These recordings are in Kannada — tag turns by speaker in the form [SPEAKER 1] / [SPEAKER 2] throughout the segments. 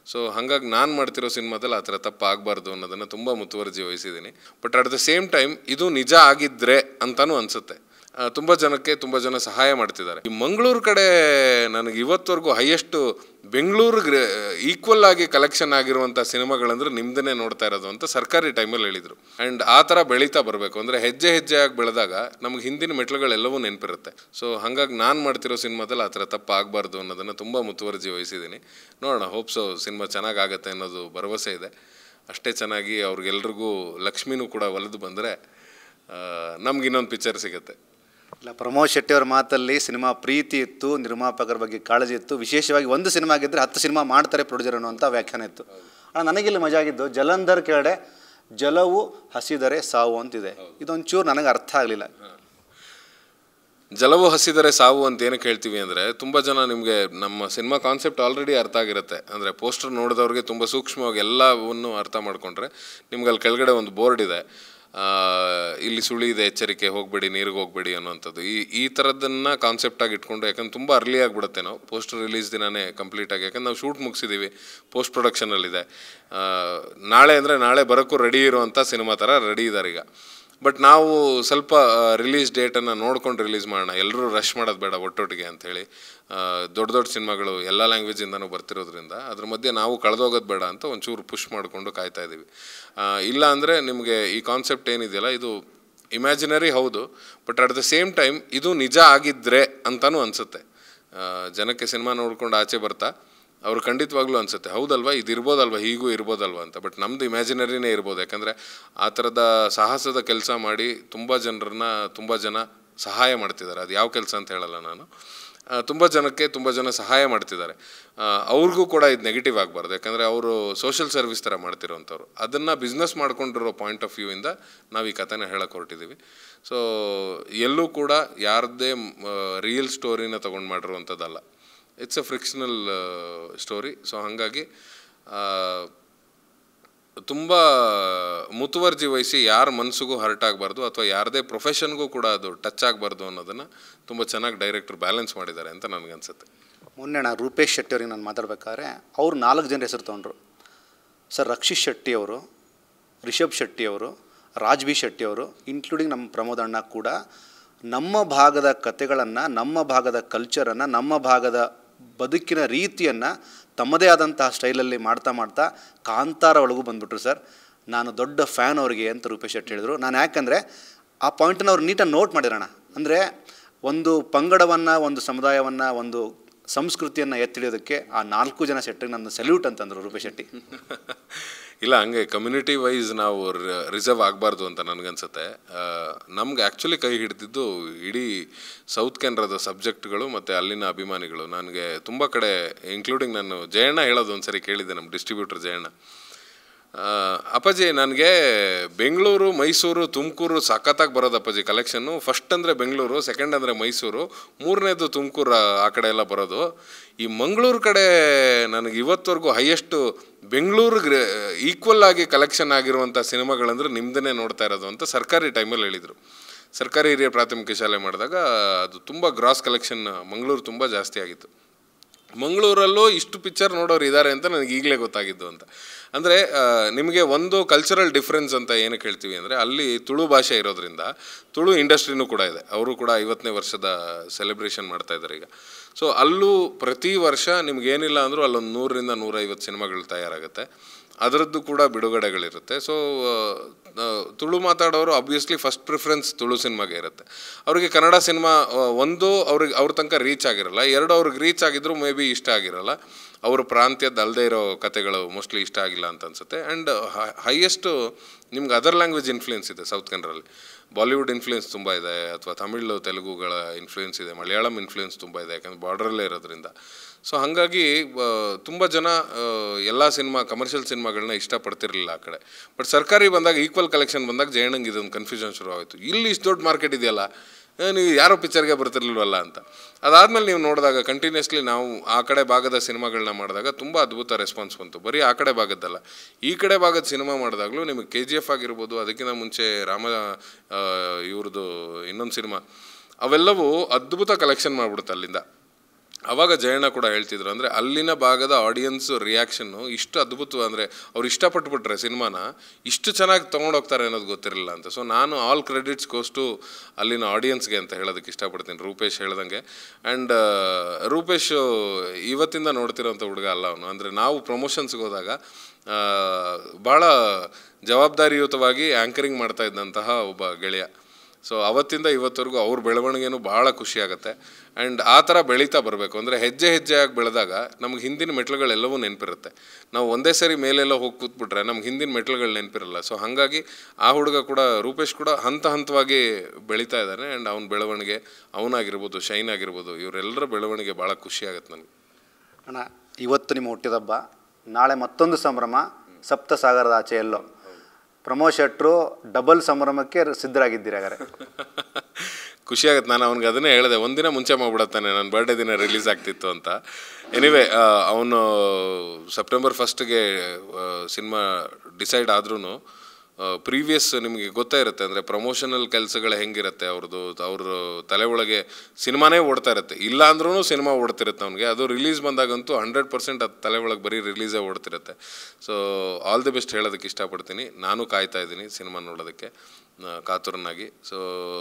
[SPEAKER 1] ಸೊ ಹಾಗಾಗಿ ನಾನು ಮಾಡ್ತಿರೋ ಸಿನಿಮಾದಲ್ಲಿ ಆ ಥರ ತಪ್ಪು ಆಗಬಾರ್ದು ಅನ್ನೋದನ್ನು ತುಂಬ ಮುತುವರ್ಜಿ ವಹಿಸಿದ್ದೀನಿ but at the same time ಇದು ನಿಜ ಆಗಿದ್ದರೆ ಅಂತಲೂ ಅನಿಸುತ್ತೆ ತುಂಬ ಜನಕ್ಕೆ ತುಂಬ ಜನ ಸಹಾಯ ಮಾಡ್ತಿದ್ದಾರೆ ಈ ಮಂಗಳೂರು ಕಡೆ ನನಗೆ ಇವತ್ತವರೆಗೂ ಹೈಯೆಸ್ಟು ಬೆಂಗಳೂರಿಗೆ ಈಕ್ವಲ್ ಆಗಿ ಕಲೆಕ್ಷನ್ ಆಗಿರುವಂಥ ಸಿನಿಮಾಗಳಂದ್ರೆ ನಿಮ್ದನ್ನೇ ನೋಡ್ತಾ ಇರೋದು ಅಂತ ಸರ್ಕಾರಿ ಟೈಮಲ್ಲಿ ಹೇಳಿದರು ಆ್ಯಂಡ್ ಆ ಥರ ಬೆಳೀತಾ ಬರಬೇಕು ಅಂದರೆ ಹೆಜ್ಜೆ ಹೆಜ್ಜೆಯಾಗಿ ಬೆಳೆದಾಗ ನಮಗೆ ಹಿಂದಿನ ಮೆಟ್ಲುಗಳೆಲ್ಲವೂ ನೆನಪಿರುತ್ತೆ ಸೊ ಹಾಗಾಗಿ ನಾನು ಮಾಡ್ತಿರೋ ಸಿನಿಮಾದಲ್ಲಿ ಆ ಥರ ತಪ್ಪು ಆಗಬಾರ್ದು ಅನ್ನೋದನ್ನು ತುಂಬ ಮುತುವರ್ಜಿ ವಹಿಸಿದ್ದೀನಿ ನೋಡೋಣ ಹೋಪ್ಸೋ ಸಿನಿಮಾ ಚೆನ್ನಾಗಾಗತ್ತೆ ಅನ್ನೋದು ಭರವಸೆ ಇದೆ ಅಷ್ಟೇ ಚೆನ್ನಾಗಿ ಅವ್ರಿಗೆಲ್ರಿಗೂ ಲಕ್ಷ್ಮಿನೂ ಕೂಡ ಒಲಿದು ಬಂದರೆ ನಮ್ಗೆ ಇನ್ನೊಂದು ಪಿಕ್ಚರ್ ಸಿಗುತ್ತೆ
[SPEAKER 2] ಇಲ್ಲ ಪ್ರಮೋದ್ ಶೆಟ್ಟಿ ಅವರ ಮಾತಲ್ಲಿ ಸಿನಿಮಾ ಪ್ರೀತಿ ಇತ್ತು ನಿರ್ಮಾಪಕರ ಬಗ್ಗೆ ಕಾಳಜಿ ಇತ್ತು ವಿಶೇಷವಾಗಿ ಒಂದು ಸಿನಿಮಾ ಆಗಿದ್ದರೆ ಹತ್ತು ಸಿನಿಮಾ ಮಾಡ್ತಾರೆ ಪ್ರೊಡ್ಯೂಸರ್ ಅನ್ನುವಂಥ ವ್ಯಾಖ್ಯಾನ ಇತ್ತು ஆனால் ನನಗಿಲ್ಲಿ ಮಜಾ ಆಗಿದ್ದು ಜಲಂಧರ್ ಕೆಳಗಡೆ ಜಲವು ಹಸಿದರೆ ಸಾವು ಅಂತಿದೆ ಇದೊಂಚೂರು ನನಗೆ ಅರ್ಥ ಆಗಲಿಲ್ಲ
[SPEAKER 1] ಜಲವು ಹಸಿದರೆ ಸಾವು ಅಂತ ಏನಕ್ಕೆ ಹೇಳ್ತೀವಿ ಅಂದರೆ ತುಂಬ ಜನ ನಿಮಗೆ ನಮ್ಮ ಸಿನಿಮಾ ಕಾನ್ಸೆಪ್ಟ್ ಆಲ್ರೆಡಿ ಅರ್ಥ ಆಗಿರುತ್ತೆ ಅಂದರೆ ಪೋಸ್ಟರ್ ನೋಡಿದವ್ರಿಗೆ ತುಂಬ ಸೂಕ್ಷ್ಮವಾಗಿ ಎಲ್ಲವನ್ನು ಅರ್ಥ ಮಾಡಿಕೊಂಡ್ರೆ ನಿಮ್ಗೆ ಅಲ್ಲಿ ಕೆಳಗಡೆ ಒಂದು ಬೋರ್ಡ್ ಇದೆ ಆ, ಇಲ್ಲಿ ಸುಳಿ ಇದೆ ಎಚ್ಚರಿಕೆ ಹೋಗಬೇಡಿ ನೀರಿಗೆ ಹೋಗಬೇಡಿ ಅನ್ನೋವಂಥದ್ದು ಈ ಈ ಥರದ್ದನ್ನು ಕಾನ್ಸೆಪ್ಟಾಗಿ ಇಟ್ಕೊಂಡು ಯಾಕಂದ್ರೆ ತುಂಬ ಅರ್ಲಿ ಆಗಿಬಿಡುತ್ತೆ ನಾವು ಪೋಸ್ಟರ್ ರಿಲೀಸ್ ದಿನನೇ ಕಂಪ್ಲೀಟಾಗಿ ಯಾಕಂದ್ರೆ ನಾವು ಶೂಟ್ ಮುಗಿಸಿದ್ದೀವಿ ಪೋಸ್ಟ್ ಪ್ರೊಡಕ್ಷನಲ್ಲಿದೆ ಆ, ನಾಳೆ ಅಂದರೆ ನಾಳೆ ಬರೋಕ್ಕೂ ರೆಡಿ ಇರುವಂಥ ಸಿನಿಮಾ ಥರ ರೆಡಿ ಇದ್ದಾರೆ ಈಗ ಬಟ್ ನಾವು ಸ್ವಲ್ಪ ರಿಲೀಸ್ ಡೇಟನ್ನು ನೋಡ್ಕೊಂಡು ರಿಲೀಸ್ ಮಾಡೋಣ ಎಲ್ಲರೂ ರಶ್ ಮಾಡೋದು ಬೇಡ ಒಟ್ಟೊಟ್ಟಿಗೆ ಅಂಥೇಳಿ ದೊಡ್ಡ ದೊಡ್ಡ ಸಿನಿಮಾಗಳು ಎಲ್ಲ ಲ್ಯಾಂಗ್ವೇಜಿಂದನೂ ಬರ್ತಿರೋದ್ರಿಂದ ಅದ್ರ ಮಧ್ಯೆ ನಾವು ಕಳೆದೋಗೋದು ಬೇಡ ಅಂತ ಒಂಚೂರು ಪುಷ್ ಮಾಡಿಕೊಂಡು ಕಾಯ್ತಾ ಇದ್ದೀವಿ ಆ, ಇಲ್ಲ ಅಂದರೆ ನಿಮಗೆ ಈ ಕಾನ್ಸೆಪ್ಟ್ ಏನಿದೆಯಲ್ಲ ಇದು ಇಮ್ಯಾಜಿನರಿ ಹೌದು but at the same time ಇದು ನಿಜ ಆಗಿದ್ದರೆ ಅಂತಲೂ ಅನಿಸುತ್ತೆ ಜನಕ್ಕೆ ಸಿನಿಮಾ ನೋಡ್ಕೊಂಡು ಆಚೆ ಬರ್ತಾ ಅವ್ರು ಖಂಡಿತವಾಗ್ಲೂ ಅನಿಸುತ್ತೆ ಹೌದಲ್ವಾ ಇದು ಇರ್ಬೋದಲ್ವಾ ಹೀಗೂ ಇರ್ಬೋದಲ್ವಾ ಅಂತ ಬಟ್ ನಮ್ಮದು ಇಮ್ಯಾಜಿನರಿನೇ ಇರ್ಬೋದು ಯಾಕಂದರೆ ಆ ಥರದ ಸಾಹಸದ ಕೆಲಸ ಮಾಡಿ ತುಂಬ ಜನರನ್ನ ತುಂಬ ಜನ ಸಹಾಯ ಮಾಡ್ತಿದ್ದಾರೆ ಅದು ಯಾವ ಕೆಲಸ ಅಂತ ಹೇಳಲ್ಲ ನಾನು ತುಂಬ ಜನಕ್ಕೆ ತುಂಬ ಜನ ಸಹಾಯ ಮಾಡ್ತಿದ್ದಾರೆ ಆ, ಅವ್ರಿಗೂ ಕೂಡ ಇದು ನೆಗೆಟಿವ್ ಆಗಬಾರ್ದು ಯಾಕಂದರೆ ಅವರು ಸೋಷಿಯಲ್ ಸರ್ವಿಸ್ ಥರ ಮಾಡ್ತಿರೋಂಥವ್ರು ಅದನ್ನು ಬಿಸ್ನೆಸ್ ಮಾಡ್ಕೊಂಡಿರೋ ಪಾಯಿಂಟ್ ಆಫ್ ವ್ಯೂಯಿಂದ ನಾವು ಈ ಕಥೆನ ಹೇಳಕ್ಕೆ ಹೊರಟಿದ್ದೀವಿ ಸೊ ಎಲ್ಲೂ ಕೂಡ ಯಾರದ್ದೇ ರಿಯಲ್ ಸ್ಟೋರಿನ ತೊಗೊಂಡು ಮಾಡಿರುವಂಥದ್ದಲ್ಲ it's a frictional story so ಹಾಗಾಗಿ ತುಂಬ ಮುತುವರ್ಜಿ ವಹಿಸಿ ಯಾರ ಮನಸ್ಸಿಗೂ ಹರ್ಟ್ ಆಗಬಾರ್ದು ಅಥವಾ ಯಾರದೇ ಪ್ರೊಫೆಷನ್ಗೂ ಕೂಡ ಅದು ಟಚ್ ಆಗಬಾರ್ದು ಅನ್ನೋದನ್ನು ತುಂಬ ಚೆನ್ನಾಗಿ ಡೈರೆಕ್ಟರ್ ಬ್ಯಾಲೆನ್ಸ್ ಮಾಡಿದ್ದಾರೆ ಅಂತ ನನಗನ್ಸುತ್ತೆ
[SPEAKER 2] ಮೊನ್ನೆ ನಾನು ರೂಪೇಶ್ ಶೆಟ್ಟಿ ಅವ್ರಿಗೆ ನಾನು ಮಾತಾಡ್ಬೇಕಾದ್ರೆ ಅವ್ರು ನಾಲ್ಕು ಜನ ಹೆಸರು ತೊಗೊಂಡ್ರು ಸರ್ ರಕ್ಷಿತ್ ಶೆಟ್ಟಿ ಅವರು ರಿಷಬ್ ಶೆಟ್ಟಿ ಅವರು ರಾಜ್ ಬಿ ಶೆಟ್ಟಿ ಅವರು ಇನ್ಕ್ಲೂಡಿಂಗ್ ನಮ್ಮ ಪ್ರಮೋದ್ ಅಣ್ಣ ಕೂಡ ನಮ್ಮ ಭಾಗದ ಕತೆಗಳನ್ನು ನಮ್ಮ ಭಾಗದ ಕಲ್ಚರನ್ನು ನಮ್ಮ ಭಾಗದ ಬದುಕಿನ ರೀತಿಯನ್ನು ತಮ್ಮದೇ ಆದಂತಹ ಸ್ಟೈಲಲ್ಲಿ ಮಾಡ್ತಾ ಮಾಡ್ತಾ ಕಾಂತಾರ ಒಳಗೂ ಬಂದ್ಬಿಟ್ರು ಸರ್ ನಾನು ದೊಡ್ಡ ಫ್ಯಾನ್ ಅವ್ರಿಗೆ ಅಂತ ರೂಪೇಶ್ ಶೆಟ್ಟಿ ಹೇಳಿದರು ನಾನು ಯಾಕಂದರೆ ಆ ಪಾಯಿಂಟನ್ನು ಅವ್ರು ನೀಟಾಗಿ ನೋಟ್ ಮಾಡಿರೋಣ ಅಂದರೆ ಒಂದು ಪಂಗಡವನ್ನು ಒಂದು ಸಮುದಾಯವನ್ನು ಒಂದು ಸಂಸ್ಕೃತಿಯನ್ನು ಎತ್ತಿಡಿಯೋದಕ್ಕೆ ಆ ನಾಲ್ಕು ಜನ ಶೆಟ್ಟಿಗೆ ನನ್ನ ಸಲ್ಯೂಟ್ ಅಂತಂದರು ರೂಪೇಶ್ ಶೆಟ್ಟಿ
[SPEAKER 1] ಇಲ್ಲ ಹಂಗೆ ಕಮ್ಯುನಿಟಿ ವೈಸ್ ನಾವು ರಿಸರ್ವ್ ಆಗಬಾರ್ದು ಅಂತ ನನಗನ್ಸುತ್ತೆ ನಮ್ಗೆ ಆ್ಯಕ್ಚುಲಿ ಕೈ ಹಿಡಿದಿದ್ದು ಇಡೀ ಸೌತ್ ಕೆನರಾದ ಸಬ್ಜೆಕ್ಟ್ಗಳು ಮತ್ತು ಅಲ್ಲಿನ ಅಭಿಮಾನಿಗಳು ನನಗೆ ತುಂಬ ಕಡೆ ಇನ್ಕ್ಲೂಡಿಂಗ್ ನಾನು ಜಯಣ್ಣ ಹೇಳೋದು ಒಂದು ಸರಿ ಕೇಳಿದ್ದೆ ನಮ್ಮ ಡಿಸ್ಟ್ರಿಬ್ಯೂಟರ್ ಜಯಣ್ಣ ಆ, ಅಪ್ಪಾಜಿ ನನಗೆ ಬೆಂಗಳೂರು ಮೈಸೂರು ತುಮಕೂರು ಸಖತ್ತಾಗಿ ಬರೋದು ಅಪ್ಪಾಜಿ ಕಲೆಕ್ಷನ್ನು ಫಸ್ಟ್ ಅಂದರೆ ಬೆಂಗಳೂರು ಸೆಕೆಂಡ್ ಅಂದರೆ ಮೈಸೂರು ಮೂರನೇದು ತುಮಕೂರು ಆ ಕಡೆ ಎಲ್ಲ ಬರೋದು ಈ ಮಂಗಳೂರು ಕಡೆ ನನಗೆ ಇವತ್ತವರೆಗೂ ಹೈಯೆಸ್ಟು ಬೆಂಗಳೂರಿಗೆ ಈಕ್ವಲ್ ಆಗಿ ಕಲೆಕ್ಷನ್ ಆಗಿರುವಂಥ ಸಿನಿಮಾಗಳಂದ್ರೆ ನಿಮ್ದನ್ನೇ ನೋಡ್ತಾ ಇರೋದು ಅಂತ ಸರ್ಕಾರಿ ಟೈಮಲ್ಲಿ ಹೇಳಿದರು ಸರ್ಕಾರಿ ಹಿರಿಯ ಪ್ರಾಥಮಿಕ ಶಾಲೆ ಮಾಡಿದಾಗ ಅದು ತುಂಬ ಗ್ರಾಸ್ ಕಲೆಕ್ಷನ್ ಮಂಗಳೂರು ತುಂಬ ಜಾಸ್ತಿ ಆಗಿತ್ತು ಮಂಗಳೂರಲ್ಲೂ ಇಷ್ಟು ಪಿಕ್ಚರ್ ನೋಡೋರು ಇದ್ದಾರೆ ಅಂತ ನನಗೆ ಈಗಲೇ ಗೊತ್ತಾಗಿದ್ದು ಅಂತ ಅಂದರೆ ನಿಮಗೆ ಒಂದು ಕಲ್ಚರಲ್ ಡಿಫ್ರೆನ್ಸ್ ಅಂತ ಏನಕ್ಕೆ ಹೇಳ್ತೀವಿ ಅಂದರೆ ಅಲ್ಲಿ ತುಳು ಭಾಷೆ ಇರೋದ್ರಿಂದ ತುಳು ಇಂಡಸ್ಟ್ರಿನೂ ಕೂಡ ಇದೆ ಅವರು ಕೂಡ ಐವತ್ತನೇ ವರ್ಷದ ಸೆಲೆಬ್ರೇಷನ್ ಮಾಡ್ತಾ ಇದ್ದಾರೆ ಈಗ ಸೊ ಅಲ್ಲೂ ಪ್ರತಿ ವರ್ಷ ನಿಮ್ಗೇನಿಲ್ಲ ಅಂದರೂ ಅಲ್ಲೊಂದು ನೂರರಿಂದ ನೂರೈವತ್ತು ಸಿನಿಮಾಗಳು ತಯಾರಾಗುತ್ತೆ ಅದರದ್ದು ಕೂಡ ಬಿಡುಗಡೆಗಳಿರುತ್ತೆ ಸೊ ತುಳು ಮಾತಾಡೋರು ಅಬ್ವಿಯಸ್ಲಿ ಫಸ್ಟ್ ಪ್ರಿಫರೆನ್ಸ್ ತುಳು ಸಿನಿಮಾಗೆ ಇರುತ್ತೆ ಅವರಿಗೆ ಕನ್ನಡ ಸಿನಿಮಾ ಒಂದು ಅವ್ರಿಗೆ ಅವ್ರ ತನಕ ರೀಚ್ ಆಗಿರಲ್ಲ ಎರಡು ಅವ್ರಿಗೆ ರೀಚ್ ಆಗಿದ್ರು ಮೇ ಬಿ ಇಷ್ಟ ಆಗಿರಲ್ಲ ಅವ್ರ ಪ್ರಾಂತ್ಯದ ಅಲ್ಲದೆ ಇರೋ ಕತೆಗಳು ಮೋಸ್ಟ್ಲಿ ಇಷ್ಟ ಆಗಿಲ್ಲ ಅಂತ ಅನ್ಸುತ್ತೆ ಆ್ಯಂಡ್ ಹೈಯೆಸ್ಟು ನಿಮ್ಗೆ ಅದರ್ ಲ್ಯಾಂಗ್ವೇಜ್ ಇನ್ಫ್ಲೂಯೆನ್ಸ್ ಇದೆ ಸೌತ್ ಕನ್ನಡಲ್ಲಿ ಬಾಲಿವುಡ್ ಇನ್ಫ್ಲೂಯೆನ್ಸ್ ತುಂಬ ಇದೆ ಅಥವಾ ತಮಿಳು ತೆಲುಗುಗಳ ಇನ್ಫ್ಲೂಯೆನ್ಸ್ ಇದೆ ಮಲಯಾಳಂ ಇನ್ಫ್ಲೂಯೆನ್ಸ್ ತುಂಬ ಇದೆ ಯಾಕಂದ್ರೆ ಬಾರ್ಡ್ರಲ್ಲೇ ಇರೋದ್ರಿಂದ ಸೊ ಹಾಗಾಗಿ ತುಂಬ ಜನ ಎಲ್ಲ ಸಿನಿಮಾ ಕಮರ್ಷಿಯಲ್ ಸಿನಿಮಾಗಳನ್ನ ಇಷ್ಟಪಡ್ತಿರ್ಲಿಲ್ಲ ಆ ಕಡೆ ಬಟ್ ಸರ್ಕಾರಿ ಬಂದಾಗ ಈಕ್ವಲ್ ಕಲೆಕ್ಷನ್ ಬಂದಾಗ ಜಯಣ್ಣಂಗೆ ಇದೊಂದು ಕನ್ಫ್ಯೂಷನ್ ಶುರು ಆಯಿತು ಇಲ್ಲಿ ಇಷ್ಟು ದೊಡ್ಡ ಮಾರ್ಕೆಟ್ ಇದೆಯಲ್ಲ ಏ, ನೀವು ಯಾರೋ ಪಿಕ್ಚರ್ಗೆ ಬರ್ತಿರ್ಲಿಲ್ವಲ್ಲ ಅಂತ ಅದಾದಮೇಲೆ ನೀವು ನೋಡಿದಾಗ ಕಂಟಿನ್ಯೂಸ್ಲಿ ನಾವು ಆ ಕಡೆ ಭಾಗದ ಸಿನಿಮಾಗಳನ್ನ ಮಾಡಿದಾಗ ತುಂಬ ಅದ್ಭುತ ರೆಸ್ಪಾನ್ಸ್ ಬಂತು ಬರೀ ಆ ಕಡೆ ಭಾಗದ್ದಲ್ಲ ಈ ಕಡೆ ಭಾಗದ ಸಿನಿಮಾ ಮಾಡಿದಾಗಲೂ ನಿಮಗೆ ಕೆ ಜಿ ಎಫ್ ಆಗಿರ್ಬೋದು ಅದಕ್ಕಿಂತ ಮುಂಚೆ ರಾಮ ಇವ್ರದ್ದು ಇನ್ನೊಂದು ಸಿನಿಮಾ ಅವೆಲ್ಲವೂ ಅದ್ಭುತ ಕಲೆಕ್ಷನ್ ಮಾಡಿಬಿಡುತ್ತೆ ಅಲ್ಲಿಂದ ಅವಾಗ ಜಯಣ್ಣ ಕೂಡ ಹೇಳ್ತಿದ್ರು ಅಂದರೆ ಅಲ್ಲಿನ ಭಾಗದ ಆಡಿಯನ್ಸ್ ರಿಯಾಕ್ಷನ್ನು ಇಷ್ಟು ಅದ್ಭುತ ಅಂದರೆ ಅವ್ರು ಇಷ್ಟಪಟ್ಬಿಟ್ರೆ ಸಿನಿಮಾನ ಇಷ್ಟು ಚೆನ್ನಾಗಿ ತೊಗೊಂಡೋಗ್ತಾರೆ ಅನ್ನೋದು ಗೊತ್ತಿರಲಿಲ್ಲ ಅಂತ ಸೊ ನಾನು ಆಲ್ ಕ್ರೆಡಿಟ್ಸ್ ಕೋಸ್ಟು ಅಲ್ಲಿನ ಆಡಿಯನ್ಸ್ಗೆ ಅಂತ ಹೇಳೋದಕ್ಕೆ ಇಷ್ಟಪಡ್ತೀನಿ ರೂಪೇಶ್ ಹೇಳ್ದಂಗೆ ಆ್ಯಂಡ್ ರೂಪೇಶ್ ಇವತ್ತಿಂದ ನೋಡ್ತಿರೋಂಥ ಹುಡುಗ ಅಲ್ಲ ಅವನು ಅಂದರೆ ನಾವು ಪ್ರಮೋಷನ್ಸ್ಗೆ ಹೋದಾಗ ಆ, ಭಾಳ ಜವಾಬ್ದಾರಿಯುತವಾಗಿ ಆ್ಯಂಕರಿಂಗ್ ಮಾಡ್ತಾ ಇದ್ದಂತಹ ಒಬ್ಬ ಗೆಳೆಯ ಸೊ ಅವತ್ತಿಂದ ಇವತ್ತವರೆಗೂ ಅವ್ರ ಬೆಳವಣಿಗೆನೂ ಭಾಳ ಖುಷಿ ಆಗುತ್ತೆ ಆ್ಯಂಡ್ ಆ ಥರ ಬೆಳೀತಾ ಬರಬೇಕು ಅಂದರೆ ಹೆಜ್ಜೆ ಹೆಜ್ಜೆಯಾಗಿ ಬೆಳೆದಾಗ ನಮ್ಗೆ ಹಿಂದಿನ ಮೆಟ್ಲುಗಳೆಲ್ಲವೂ ನೆನಪಿರುತ್ತೆ ನಾವು ಒಂದೇ ಸರಿ ಮೇಲೆಲ್ಲ ಹೋಗಿ ಕೂತ್ಬಿಟ್ರೆ ನಮ್ಗೆ ಹಿಂದಿನ ಮೆಟ್ಲುಗಳು ನೆನಪಿರಲ್ಲ ಸೊ ಹಾಗಾಗಿ ಆ ಹುಡುಗ ಕೂಡ ರೂಪೇಶ್ ಕೂಡ ಹಂತ ಹಂತವಾಗಿ ಬೆಳೀತಾ ಇದ್ದಾನೆ ಆ್ಯಂಡ್ ಅವನ ಬೆಳವಣಿಗೆ ಅವನಾಗಿರ್ಬೋದು ಶೈನ್ ಆಗಿರ್ಬೋದು ಇವರೆಲ್ಲರ ಬೆಳವಣಿಗೆ ಭಾಳ ಖುಷಿ ಆಗುತ್ತೆ ನನಗೆ
[SPEAKER 2] ಅಣ್ಣ ಇವತ್ತು ನಿಮ್ಮ ಹುಟ್ಟಿದಬ್ಬ ನಾಳೆ ಮತ್ತೊಂದು ಸಂಭ್ರಮ ಸಪ್ತ ಸಾಗರದ ಆಚೆ ಎಲ್ಲೋ ಪ್ರಮೋದ್ ಶೆಟ್ರು ಡಬಲ್ ಸಂಭ್ರಮಕ್ಕೆ ಸಿದ್ಧರಾಗಿದ್ದೀರಿ ಹಾಗಾದ್ರೆ
[SPEAKER 1] ಖುಷಿ ಆಗುತ್ತೆ ನಾನು ಅವ್ನಿಗೆ ಅದನ್ನೇ ಹೇಳಿದೆ ಒಂದಿನ ಮುಂಚೆ ಮಾಡ್ಬಿಡತ್ತಾನೆ ನನ್ನ ಬರ್ಡೇ ದಿನ ರಿಲೀಸ್ ಆಗ್ತಿತ್ತು ಅಂತ ಎನಿವೆ ಅವನು ಸೆಪ್ಟೆಂಬರ್ ಫಸ್ಟ್ಗೆ ಸಿನಿಮಾ ಡಿಸೈಡ್ ಆದ್ರೂ ಪ್ರೀವಿಯಸ್ ನಿಮಗೆ ಗೊತ್ತೇ ಇರುತ್ತೆ ಅಂದರೆ ಪ್ರಮೋಷನಲ್ ಕೆಲಸಗಳು ಹೆಂಗಿರುತ್ತೆ ಅವ್ರದ್ದು ಅವ್ರ ತಲೆ ಒಳಗೆ ಸಿನಿಮಾನೇ ಓಡ್ತಾ ಇರುತ್ತೆ ಇಲ್ಲ ಅಂದ್ರೂ ಸಿನಿಮಾ ಓಡ್ತಿರುತ್ತೆ ಅವ್ನಿಗೆ ಅದು ರಿಲೀಸ್ ಬಂದಾಗಂತೂ ಹಂಡ್ರೆಡ್ ಪರ್ಸೆಂಟ್ ಅದು ತಲೆ ಒಳಗೆ ಬರೀ ರಿಲೀಸೇ ಓಡ್ತಿರುತ್ತೆ ಸೊ ಆಲ್ ದಿ ಬೆಸ್ಟ್ ಹೇಳೋದಕ್ಕೆ ಇಷ್ಟಪಡ್ತೀನಿ ನಾನು ಕಾಯ್ತಾ ಇದ್ದೀನಿ ಸಿನಿಮಾ ನೋಡೋದಕ್ಕೆ ಆ, ಕಾತುರನಾಗಿ ಸೊ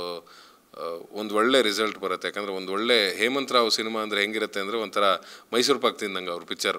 [SPEAKER 1] ಒಂದು ಒಳ್ಳೆ ರಿಸಲ್ಟ್ ಬರುತ್ತೆ ಯಾಕಂದರೆ ಒಂದು ಒಳ್ಳೆ ಹೇಮಂತ್ ರಾವ್ ಸಿನಿಮಾ ಅಂದರೆ ಹೆಂಗಿರುತ್ತೆ ಅಂದರೆ ಒಂಥರ ಮೈಸೂರು ಪಾಕ್ ತಿಂದಂಗೆ ಅವ್ರ ಪಿಕ್ಚರ್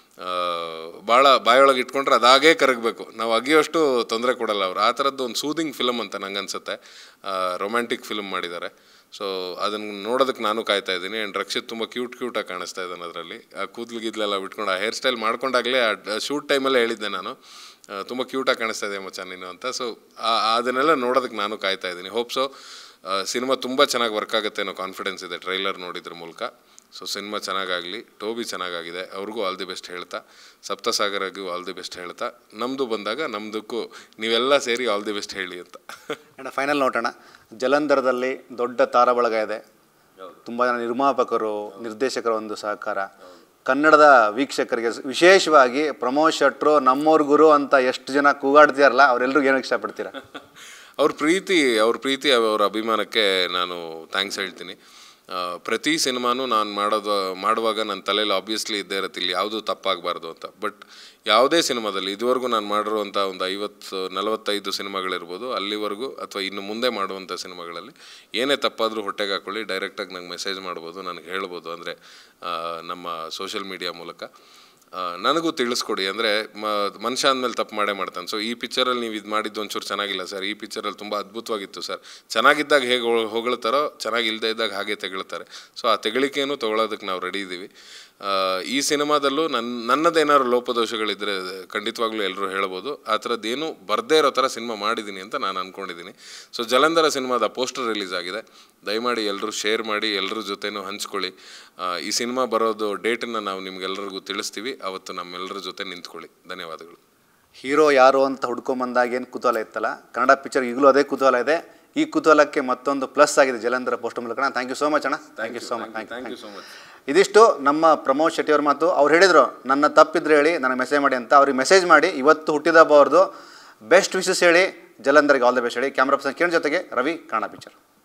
[SPEAKER 1] ಭಾಳ ಬಾಯೊಳಗೆ ಇಟ್ಕೊಂಡ್ರೆ ಅದಾಗೇ ಕರಗಬೇಕು ನಾವು ಅಗಿಯೋಷ್ಟು ತೊಂದರೆ ಕೊಡಲ್ಲ ಅವ್ರು ಆ ಥರದ್ದು ಒಂದು ಸೂದಿಂಗ್ ಫಿಲಮ್ ಅಂತ ನಂಗೆ ಅನ್ಸುತ್ತೆ ರೊಮ್ಯಾಂಟಿಕ್ ಫಿಲ್ಮ್ ಮಾಡಿದ್ದಾರೆ ಸೊ ಅದನ್ನು ನೋಡೋದಕ್ಕೆ ನಾನು ಕಾಯ್ತಾ ಇದ್ದೀನಿ ಆ್ಯಂಡ್ ರಕ್ಷಿತ್ ತುಂಬ ಕ್ಯೂಟ್ ಕ್ಯೂಟಾಗಿ ಕಾಣಿಸ್ತಾ ಇದ್ದಾನೆ ಅದರಲ್ಲಿ ಆ ಕೂದಲು ಗಿದ್ಲೆಲ್ಲ ಬಿಟ್ಕೊಂಡು ಆ ಹೇರ್ ಸ್ಟೈಲ್ ಮಾಡ್ಕೊಂಡಾಗಲೇ ಆ ಶೂಟ್ ಟೈಮಲ್ಲೇ ಹೇಳಿದ್ದೆ ನಾನು ತುಂಬ ಕ್ಯೂಟಾಗಿ ಕಾಣಿಸ್ತಾ ಇದೆ ಮಚ್ಚ ನೀನು ಅಂತ ಸೊ ಅದನ್ನೆಲ್ಲ ನೋಡೋದಕ್ಕೆ ನಾನು ಕಾಯ್ತಾ ಇದ್ದೀನಿ ಹೋಪ್ ಸೊ ಸಿನಿಮಾ ತುಂಬ ಚೆನ್ನಾಗಿ ವರ್ಕ್ ಆಗುತ್ತೆ ಅನ್ನೋ ಕಾನ್ಫಿಡೆನ್ಸ್ ಇದೆ ಟ್ರೈಲರ್ ನೋಡಿದ್ರ ಮೂಲಕ ಸೊ ಸಿನಿಮಾ ಚೆನ್ನಾಗಾಗಲಿ ಟೋಬಿ ಚೆನ್ನಾಗಾಗಿದೆ ಅವ್ರಿಗೂ ಆಲ್ ದಿ ಬೆಸ್ಟ್ ಹೇಳ್ತಾ ಸಪ್ತಸಾಗರಗೂ ಆಲ್ ದಿ ಬೆಸ್ಟ್ ಹೇಳ್ತಾ ನಮ್ಮದು ಬಂದಾಗ ನಮ್ಮದಕ್ಕೂ ನೀವೆಲ್ಲ ಸೇರಿ ಆಲ್ ದಿ ಬೆಸ್ಟ್ ಹೇಳಿ ಅಂತ
[SPEAKER 2] ಅಣ್ಣ ಫೈನಲ್ ನೋಟೋಣ ಜಲಂಧರದಲ್ಲಿ ದೊಡ್ಡ ತಾರಬಳಗ ಇದೆ ತುಂಬ ಜನ ನಿರ್ಮಾಪಕರು ನಿರ್ದೇಶಕರ ಒಂದು ಸಹಕಾರ ಕನ್ನಡದ ವೀಕ್ಷಕರಿಗೆ ವಿಶೇಷವಾಗಿ ಪ್ರಮೋದ್ ಶೆಟ್ರು ನಮ್ಮವ್ರ ಗುರು ಅಂತ ಎಷ್ಟು ಜನ ಕೂಗಾಡ್ತೀರಲ್ಲ ಅವರೆಲ್ಲರಿಗೂ ಏನಕ್ಕೆ ಇಷ್ಟಪಡ್ತೀರಾ
[SPEAKER 1] ಅವ್ರ ಪ್ರೀತಿ ಅವ್ರ ಪ್ರೀತಿ ಅವ್ರ ಅಭಿಮಾನಕ್ಕೆ ನಾನು ಥ್ಯಾಂಕ್ಸ್ ಹೇಳ್ತೀನಿ ಆ, ಪ್ರತಿ ಸಿನಿಮಾನು ನಾನು ಮಾಡೋದು ಮಾಡುವಾಗ ನನ್ನ ತಲೆಯಲ್ಲಿ ಆಬ್ವಿಯಸ್ಲಿ ಇದ್ದೇ ಇರುತ್ತೆ ಇಲ್ಲಿ ಯಾವುದೂ ತಪ್ಪಾಗಬಾರ್ದು ಅಂತ ಬಟ್ ಯಾವುದೇ ಸಿನಿಮಾದಲ್ಲಿ ಇದುವರೆಗೂ ನಾನು ಮಾಡಿರುವಂಥ ಒಂದು ಐವತ್ತು ನಲವತ್ತೈದು ಸಿನಿಮಾಗಳಿರ್ಬೋದು ಅಲ್ಲಿವರೆಗೂ ಅಥವಾ ಇನ್ನು ಮುಂದೆ ಮಾಡುವಂಥ ಸಿನಿಮಾಗಳಲ್ಲಿ ಏನೇ ತಪ್ಪಾದರೂ ಹೊಟ್ಟೆಗೆ ಹಾಕೊಳ್ಳಿ ಡೈರೆಕ್ಟಾಗಿ ನಂಗೆ ಮೆಸೇಜ್ ಮಾಡ್ಬೋದು ನನಗೆ ಹೇಳ್ಬೋದು ಅಂದರೆ ನಮ್ಮ ಸೋಷಿಯಲ್ ಮೀಡಿಯಾ ಮೂಲಕ ಆ, ನನಗೂ ತಿಳಿಸ್ಕೊಡಿ ಅಂದರೆ ಮ ಮನುಷ್ಯ ಅಂದಮೇಲೆ ತಪ್ಪು ಮಾಡೇ ಮಾಡ್ತಾನೆ ಸೊ ಈ ಪಿಕ್ಚರಲ್ಲಿ ನೀವು ಇದು ಮಾಡಿದ್ದು ಒಂಚೂರು ಚೆನ್ನಾಗಿಲ್ಲ ಸರ್ ಈ ಪಿಕ್ಚರಲ್ಲಿ ತುಂಬ ಅದ್ಭುತವಾಗಿತ್ತು ಸರ್ ಚೆನ್ನಾಗಿದ್ದಾಗ ಹೇಗೆ ಹೊಗಳ್- ಹೊಗಳ್ತಾರೋ ಚೆನ್ನಾಗಿಲ್ಲದೆ ಇದ್ದಾಗ ಹಾಗೆ ತೆಗಳ್ತಾರೆ ಸೊ ಆ ತೆಗಳಿಕೆಯನ್ನು ತೊಗೊಳೋದಕ್ಕೆ ನಾವು ರೆಡಿ ಇದ್ದೀವಿ ಆ, ಈ ಸಿನಿಮಾದಲ್ಲೂ ನನ್ನ ನನ್ನದೇನಾದ್ರು ಲೋಪದೋಷಗಳಿದ್ದರೆ ಖಂಡಿತವಾಗ್ಲೂ ಎಲ್ಲರೂ ಹೇಳ್ಬೋದು ಆ ಥರದ್ದು ಏನು ಬರದೇ ಇರೋ ಥರ ಸಿನಿಮಾ ಮಾಡಿದ್ದೀನಿ ಅಂತ ನಾನು ಅಂದ್ಕೊಂಡಿದ್ದೀನಿ ಸೊ ಜಲಂಧರ ಸಿನಿಮಾದ ಪೋಸ್ಟರ್ ರಿಲೀಸ್ ಆಗಿದೆ ದಯಮಾಡಿ ಎಲ್ಲರೂ ಶೇರ್ ಮಾಡಿ ಎಲ್ಲರ ಜೊತೆನೂ ಹಂಚ್ಕೊಳ್ಳಿ ಆ, ಈ ಸಿನಿಮಾ ಬರೋದು ಡೇಟನ್ನು ನಾವು ನಿಮ್ಗೆಲ್ಲರಿಗೂ ತಿಳಿಸ್ತೀವಿ ಅವತ್ತು ನಮ್ಮೆಲ್ಲರ ಜೊತೆ ನಿಂತ್ಕೊಳ್ಳಿ ಧನ್ಯವಾದಗಳು
[SPEAKER 2] ಹೀರೋ ಯಾರು ಅಂತ ಹುಡ್ಕೊಂಬಂದಾಗ ಏನು ಕುತೂಹಲ ಇತ್ತಲ್ಲ ಕನ್ನಡ ಪಿಕ್ಚರ್ ಈಗಲೂ ಅದೇ ಕುತೂಹಲ ಇದೆ ಈ ಕುತೂಹಲಕ್ಕೆ ಮತ್ತೊಂದು ಪ್ಲಸ್ ಆಗಿದೆ ಜಲಂಧರ ಪೋಸ್ಟ್ ಮೂಲಕ ಥ್ಯಾಂಕ್ ಯು ಸೋ ಮಚ್ ಅಣ್ಣ thank you so much
[SPEAKER 1] thank you so much
[SPEAKER 2] ಇದಿಷ್ಟು ನಮ್ಮ ಪ್ರಮೋದ್ ಶೆಟ್ಟಿ ಅವ್ರ ಮಾತು ಅವ್ರು ಹೇಳಿದರು ನನ್ನ ತಪ್ಪಿದ್ರೆ ಹೇಳಿ ನನಗೆ ಮೆಸೇಜ್ ಮಾಡಿ ಅಂತ ಅವ್ರಿಗೆ ಮೆಸೇಜ್ ಮಾಡಿ ಇವತ್ತು ಹುಟ್ಟಿದಬ್ಬ ಅವ್ರದ್ದು ಬೆಸ್ಟ್ ವಿಶಸ್ ಹೇಳಿ ಜಲಂಧರ್ಗೆ ಆಲ್ ದ ಬೆಸ್ಟ್ ಹೇಳಿ ಕ್ಯಾಮ್ರಾ ಪರ್ಸನ್ ಕಿರಣ್ ಜೊತೆಗೆ ರವಿ ಕನ್ನಡ ಪಿಕ್ಚರ್